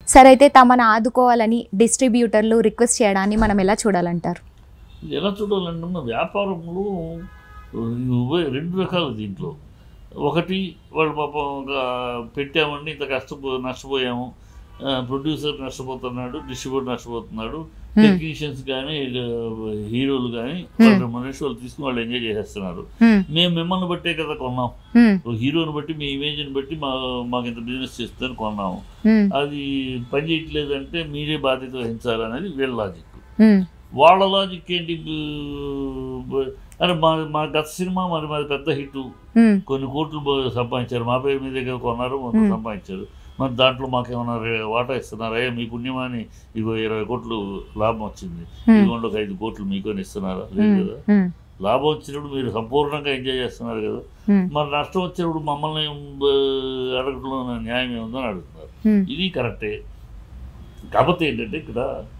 సరే అయితే తమను ఆదుకోవాలని డిస్ట్రిబ్యూటర్లు రిక్వెస్ట్ చేయడాన్ని మనం ఎలా చూడాలంటారు ఇది ఎలా చూడాలంటే మన వ్యాపారంలో ఉభయ- రెండు రకాలు దీంట్లో ఒకటి వాళ్ళు పాపం ఒక పెట్టామండి ఇంత కష్టపో నష్టపోయాము ప్రొడ్యూసర్ నష్టపోతున్నాడు డిస్ట్రిబ్యూటర్ నష్టపోతున్నాడు టెక్నీషియన్స్ కానీ హీరోలు కానీ వాళ్ళ మనిషి వాళ్ళు తీసుకుని వాళ్ళు ఎంజాయ్ చేసేస్తున్నారు హ్మ్, మేము మిమ్మల్ని బట్టే కదా కొన్నాం హ్మ్, ఓ హీరోని బట్టి మీ ఇమేజ్ని బట్టి మా మాకు ఇంత బిజినెస్ చేస్తుందని కొన్నాము హ్మ్, అది పని చేయట్లేదంటే మీరే బాధ్యత వహించాలనేది వీళ్ళ లాజిక్ హ్మ్, వాళ్ళ లాజిక్ ఏంటి బ- బ- అరే మా మా గత సినిమా మరి మాది పెద్ద హిట్ హ్మ్, కొన్ని కోట్లు బ- సంపాదించారు మా పేరు మీ దగ్గర కొన్నారు మొత్తం Hmm. సంపాదించారు మరి దాంట్లో మాకేమన్నా రే- వాటా ఇస్తున్నారు అయ్యా మీ పుణ్యమాని ఇగో ఇరవై కోట్లు లాభం వచ్చింది హ్మ్, ఇదిగోండి ఒక ఐదు కోట్లు మీకొని ఇస్తున్నారా లేదు హ్మ్, కదా హ్మ్, లాభం వచ్చినప్పుడు మీరు సంపూర్ణంగా ఎంజాయ్ చేస్తున్నారు కదా హ్మ్, మరి నష్టం వచ్చినప్పుడు మమ్మల్ని బ- అడగడంలో న్యాయం ఏముందని అడుగుతున్నారు హ్మ్, ఇది కరెక్టే కాకపోతే ఏంటంటే ఇక్కడ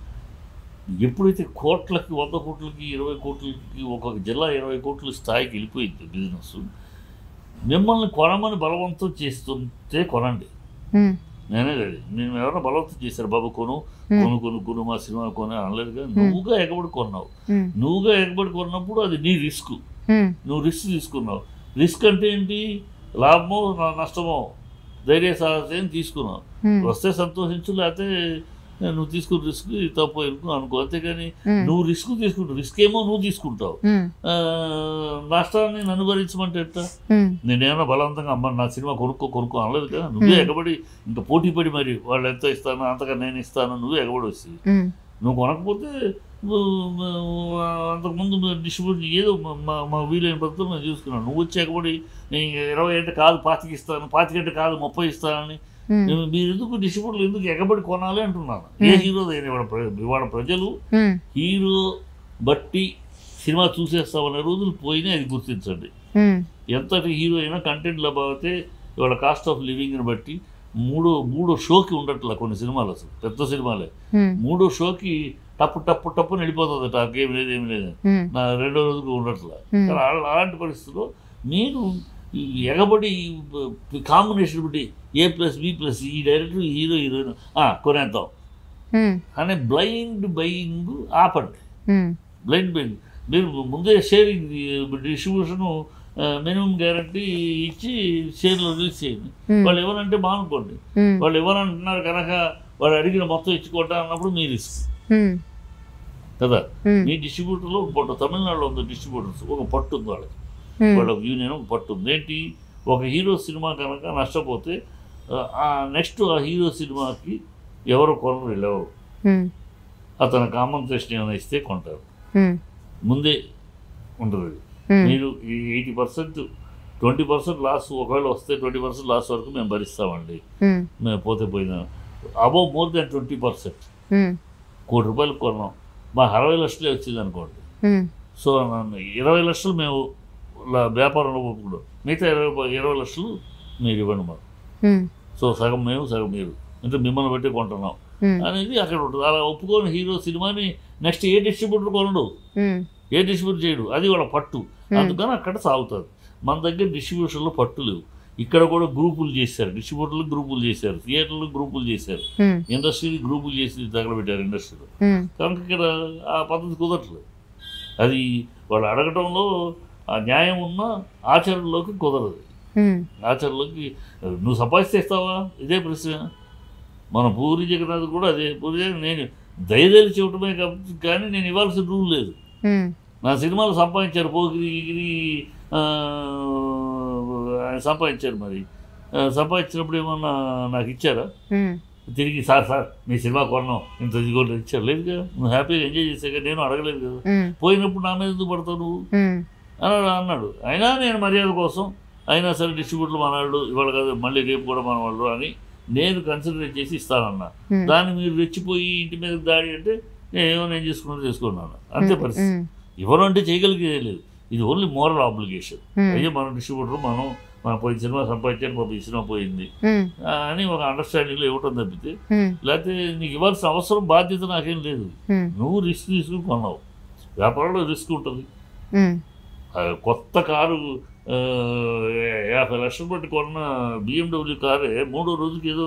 ఎప్పుడైతే కోట్లకి వంద కోట్లకి ఇరవై కోట్లకి ఒక్కొక్క జిల్లా ఇరవై కోట్ల స్థాయికి వెళ్ళిపోయింది బిజినెస్ మిమ్మల్ని కొనమని బలవంతం చేస్తుంటే కొనండి హ్మ్, నేనే అది నేను ఎవరైనా బలవంతం చేశారు బాబు కొను హ్మ్, కొను కొను కొను మా సినిమా కొనే అనలేదు కానీ నువ్వుగా ఎగబడి కొన్నావు హ్మ్, నువ్వుగా ఎగబడి కొన్నప్పుడు అది నీ రిస్క్ హ్మ్, నువ్వు రిస్క్ తీసుకున్నావు రిస్క్ అంటే ఏంటి లాభమో నా- నష్టమో ధైర్య సాహసం తీసుకున్నావు హ్మ్, వస్తే సంతోషించు లేకపోతే నువ్వు తీసుకున్న రిస్క్ తప్పు అనుకో అనుకో అంతేగాని హ్మ్, నువ్వు రిస్క్ తీసుకుంటావు రిస్క్ ఏమో నువ్వు తీసుకుంటావు హ్మ్, ఆ, నష్టాన్ని నన్ను భరించమంటే ఎట్లా హ్మ్, నేనేమన్నా బలవంతంగా అమ్మ నా సినిమా కొనుక్కో కొనుక్కో అనలేదు కదా నువ్వే Hmm. ఎగబడి ఇంకా పోటీ పడి మరి వాళ్ళు ఎంత ఇస్తాను అంతగా నేను ఇస్తాను నువ్వే ఎగబడి వచ్చి హ్మ్, నువ్వు కొనకపోతే నువ్వు, నువ్వు, అంతకుముందు నువ్వు డిస్ట్రిబ్యూట్ ఏదో మా- మా మా వీలైన పద్ధతిలో నేను చూసుకున్నాను నువ్వు వచ్చి ఎగబడి నేను ఇరవై అంటే కాదు పాతికి ఇస్తాను పాతిక అంటే కాదు ముప్పై ఇస్తానని హ్మ్, నేను మీరు ఎందుకు డిస్ట్రిబ్యూటర్లు ఎందుకు ఎగబడి కొనాలి అంటున్నాను ఏ Hmm. హీరో అయినా ఇవాళ ప్ర- ఇవాళ ప్రజలు హ్మ్, హీరో బట్టి సినిమా చూసేస్తామనే రోజులు పోయినాయి అది గుర్తించండి హ్మ్, ఎంతటి హీరో అయినా కంటెంట్ లభావతే ఇవాళ కాస్ట్ ఆఫ్ లివింగ్ని బట్టి మూడో మూడో షోకి ఉండట్లా కొన్ని సినిమాలు అసలు పెద్ద సినిమాలే హ్మ్, మూడో షోకి టప్పు టప్పు టప్పు వెళ్ళిపోతుంది టాకేం లేదు ఏం లేదు హ్మ్, నా రెండో రోజుకు ఉండట్లా Hmm. కానీ అలా- అలాంటి పరిస్థితుల్లో మీరు ఈ ఎగబడి కాంబినేషన్ బట్టి ఏ ప్లస్ బి ప్లస్ ఈ డైరెక్టర్ ఈ హీరో హీరోయిన్ కొనేద్దాం హ్మ్, అనే బ్లైండ్ బయింగ్ ఆపండి హ్మ్, బ్లైండ్ బయింగ్ మీరు ముందే షేరింగ్ డిస్ట్రిబ్యూషన్ మినిమం గ్యారంటీ ఇచ్చి షేర్లు రిలీజ్ చేయండి హ్మ్, వాళ్ళు ఎవరంటే మానుకోండి హ్మ్, వాళ్ళు ఎవరంటున్నారు కనుక వాళ్ళు అడిగిన మొత్తం ఇచ్చుకోవటం అన్నప్పుడు మీరు రిస్క్ హ్మ్, కదా హ్మ్, మీ డిస్ట్రిబ్యూటర్లో ఒక పట్టు తమిళనాడులో ఉంది డిస్ట్రిబ్యూటర్స్ ఒక పట్టు ఉంది వాళ్ళకి హ్మ్, వాళ్ళ యూనియన్ ఒక పట్టు ఉంది ఏంటి ఒక హీరో సినిమా కనుక నష్టపోతే ఆ నెక్స్ట్ ఆ హీరో సినిమాకి ఎవరు కొనరు వీళ్ళెవరు హ్మ్, అతను కాంపన్సేషన్ ఏమైనా ఇస్తే కొంటారు హ్మ్, ముందే ఉంటుంది అది. హ్మ్, మీరు ఈ eighty percent twenty percent loss ఒకవేళ వస్తే ట్వంటీ పర్సెంట్ లాస్ వరకు మేము భరిస్తామండి హ్మ్, మేము పోతే పోయినా above more than twenty percent hmm, కోటి రూపాయలు కొన్నాం మా అరవై లక్షలే వచ్చింది అనుకోండి హ్మ్, సో నన్ను ఇరవై లక్షలు మేము లా- వ్యాపారంలో ఒప్పుకున్నాం మిగతా ఇరవై ప- ఇరవై లక్షలు మీరు ఇవ్వండి మాకు హ్మ్, సో సగం మేము సగం మీరు అంటే మిమ్మల్ని బట్టి కొంటున్నాం హ్మ్, అనేది అక్కడ ఉంటుంది అలా ఒప్పుకొని హీరో సినిమాని నెక్స్ట్ ఏ డిస్ట్రిబ్యూటర్ కొనడు హ్మ్, ఏ డిస్ట్రిబ్యూట్ చేయడు అది వాళ్ళ పట్టు అందుకని అక్కడ సాగుతుంది మన దగ్గర డిస్ట్రిబ్యూషన్లో పట్టు లేవు ఇక్కడ కూడా గ్రూపులు చేశారు డిస్ట్రిబ్యూటర్లు గ్రూపులు చేశారు థియేటర్లు గ్రూపులు చేశారు హ్మ్, ఇండస్ట్రీని గ్రూపులు చేసి తగలబెట్టారు ఇండస్ట్రీలో హ్మ్, కనుక ఇక్కడ ఆ పద్ధతి కుదరట్లేదు అది వాళ్ళు అడగటంలో ఆ న్యాయం ఉన్న ఆచరణలోకి కుదరదు హ్మ్, ఆచరణలోకి నువ్వు సంపాదిస్తే ఇస్తావా ఇదే ప్రశ్న మన పూరి జగన్నాథ్ కూడా అదే పూరి జగన్నాథ్ నేను దయదేలి చెప్పడమే కాబట్టి కానీ నేను ఇవ్వాల్సిన రూల్ లేదు హ్మ్, నా సినిమాలు సంపాదించారు పోగిరి గిరి ఆ, ఆయన సంపాదించారు మరి ఆ, సంపాదించినప్పుడు ఏమన్నా నాకు ఇచ్చారా హ్మ్, తిరిగి సార్ సార్ మీ సినిమా కొన్నాం ఇంత ఇదిగోండి ఇచ్చారు లేదు కదా నువ్వు హ్యాపీగా ఎంజాయ్ చేసాక నేను అడగలేదు కదా హ్మ్, పోయినప్పుడు నా మీద ఎందుకు పడతావు నువ్వు హ్మ్, అన్నాడు అన్నాడు అయినా నేను మర్యాద కోసం అయినా సరే డిస్ట్రిబ్యూటర్ మనవాళ్ళు ఇవాళ కాదు మళ్ళీ రేపు కూడా మనవాళ్ళు అని నేను కన్సిడర్ చేసి ఇస్తానన్నా హ్మ్, దాన్ని మీరు రెచ్చిపోయి ఇంటి మీద దాడి అంటే నేను ఏమో నేను చేసుకున్నది చేసుకున్నాను అంతే పరిస్థితి హ్మ్, ఎవరు అంటే చేయగలిగేదే లేదు ఇది ఓన్లీ మోరల్ ఆబ్లిగేషన్ హ్మ్, అయ్యో మన డిస్ట్రిబ్యూటర్ మనం మన పోయిన సినిమా సంపాదించాను పాప ఈ సినిమా పోయింది హ్మ్, ఆ, అని ఒక అండర్స్టాండింగ్లో ఇవ్వటం తప్పితే హ్మ్, లేకపోతే నీకు ఇవ్వాల్సిన అవసరం బాధ్యత నాకేం లేదు హ్మ్, నువ్వు రిస్క్ తీసుకుని కొన్నావు వ్యాపారంలో రిస్క్ ఉంటుంది హ్మ్, ఆ కొత్త కారు ఆ, యాభై లక్షలు పెట్టి కొన్న బిఎండబ్ల్యూ కారే మూడో రోజుకి ఏదో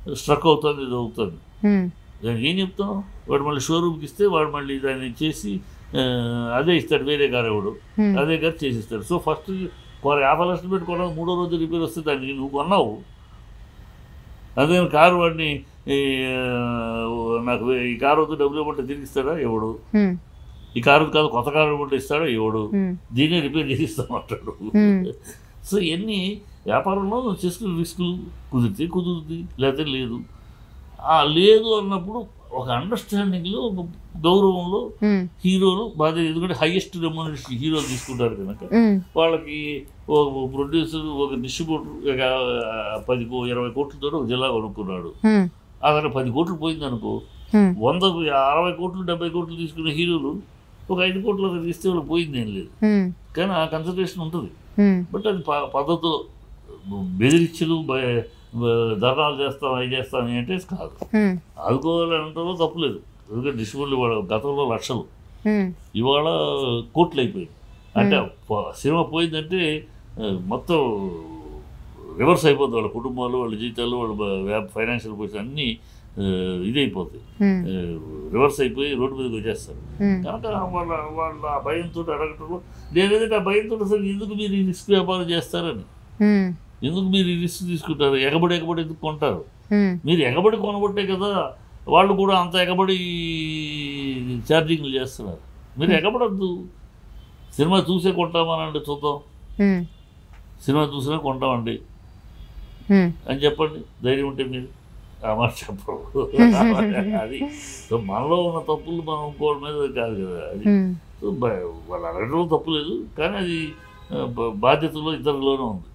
స్ట్రక్ అవుతుంది ఇది అవుతుంది హ్మ్. దానికి ఏం చెప్తాం వాడు మళ్ళీ షోరూమ్కి ఇస్తే వాడు మళ్ళీ దాన్ని చేసి ఆ, అదే ఇస్తాడు వేరే కారు ఎవడు హ్మ్. అదే కారు చేసిస్తాడు సో ఫస్ట్ కొర యాభై లక్షలు పెట్టుకోవడం మూడో రోజు రిపేర్ వస్తే దానికి నువ్వు కొన్నావు అదే కారు వాడిని ఈ, ఆ, నాకు ఈ కారు వద్దు డబ్బులు ఇవ్వమంటే తిరిగి ఇస్తాడా ఎవడు హ్మ్. ఈ కారు కాదు కొత్త కారు ఇవ్వమంటే ఇస్తాడా ఎవడు హ్మ్. దీన్నే రిపేర్ చేసి ఇస్తామంటాడు హ్మ్. సో ఇవన్నీ వ్యాపారంలో నువ్వు చేసుకునే రిస్కులు కుదిరితే కుదురుతుంది లేకపోతే లేదు ఆ లేదు అన్నప్పుడు ఒక అండర్స్టాండింగ్లో ఒక గౌరవంలో హ్మ్. హీరోలు బాధ్యత ఎందుకంటే హైయెస్ట్ రెమ్యూనరేషన్ హీరోలు తీసుకుంటారు కనుక హ్మ్. వాళ్ళకి ఒక ప్రొడ్యూసర్ ఒక డిస్ట్రిబ్యూటర్ ఒక పది కో- ఇరవై కోట్లతో ఒక జిల్లా కొనుక్కున్నాడు హ్మ్. అతను పది కోట్లు పోయిందనుకో హ్మ్. వందకు అరవై కోట్లు డెబ్బై కోట్లు తీసుకున్న హీరోలు ఒక ఐదు కోట్లు అతను ఇస్తే వాళ్ళకి పోయింది ఏం లేదు హ్మ్. కానీ ఆ కన్సల్టేషన్ ఉంటుంది హ్మ్. బట్ అది ప- పద్ధతిలో బెదిరించలు బ- బ- ధర్నాలు చేస్తాం అవి చేస్తాం అని అంటే కాదు హ్మ్. ఆదుకోవాలని అంటారో తప్పులేదు ఎందుకంటే డిస్ట్రిబ్యూటర్లు ఇవాళ గతంలో లక్షలు హ్మ్. ఇవాళ కోట్లు అయిపోయింది అంటే ప- సినిమా పోయిందంటే ఆ, మొత్తం రివర్స్ అయిపోతుంది వాళ్ళ కుటుంబాలు వాళ్ళ జీతాలు వాళ్ళ బ- ఫైనాన్షియల్ పొజిషన్ అన్నీ ఆ, ఇదైపోతాయి హ్మ్. ఆ, రివర్స్ అయిపోయి రోడ్డు మీదకి వచ్చేస్తారు హ్మ్. కనుక వాళ్ళ వాళ్ళ ఆ భయంతో అడగటంలో లేదంటే ఆ భయంతో అసలు ఎందుకు మీరు ఈ రిస్క్ వ్యాపారం చేస్తారని హ్మ్. ఎందుకు మీరు ఈ రిస్క్ తీసుకుంటారు ఎగబడి ఎగబడి ఎందుకు కొంటారు హ్మ్. మీరు ఎగబడి కొనబట్టే కదా వాళ్ళు కూడా అంత ఎగబడి ఛార్జింగ్లు చేస్తున్నారు మీరు ఎగబడద్దు సినిమా చూసే కొంటామనండి చూద్దాం హ్మ్. సినిమా చూసినా కొంటామండి హ్మ్. అని చెప్పండి ధైర్యం ఉంటే మీరు ఆ మాట చెప్పరు అది సో మనలో ఉన్న తప్పులు మనం ఇంకోటి మీద కాదు కదా అది హ్మ్. సో బ- వాళ్ళు అడగడంలో తప్పు లేదు కానీ అది ఆ, బ- బాధ్యతలో ఇద్దరిలోనే ఉంది